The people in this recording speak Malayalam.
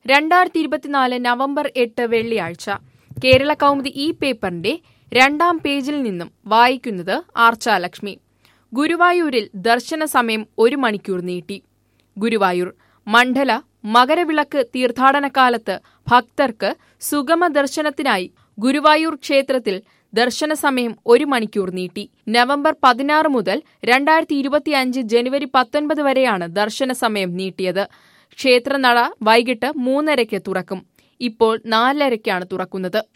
രണ്ടായിരത്തി ഇരുപത്തിനാല് നവംബർ എട്ട് വെള്ളിയാഴ്ച കേരള കൗമുദി ഈ പേപ്പറിന്റെ രണ്ടാം പേജിൽ നിന്നും വായിക്കുന്നത് ആർച്ചാലക്ഷ്മി ഗുരുവായൂരിൽ ദർശന സമയം ഒരു മണിക്കൂർ നീട്ടി ഗുരുവായൂർ മണ്ഡല മകരവിളക്ക് തീർത്ഥാടനകാലത്ത് ഭക്തർക്ക് സുഗമ ദർശനത്തിനായി ഗുരുവായൂർ ക്ഷേത്രത്തിൽ ദർശന സമയം ഒരു മണിക്കൂർ നീട്ടി നവംബർ പതിനാറ് മുതൽ രണ്ടായിരത്തി ഇരുപത്തിയഞ്ച് ജനുവരി പത്തൊൻപത് വരെയാണ് ദർശന സമയം നീട്ടിയത് ക്ഷേത്രനട വൈകിട്ട് മൂന്നരയ്ക്ക് തുറക്കും ഇപ്പോൾ നാലരയ്ക്കാണ് തുറക്കുന്നത്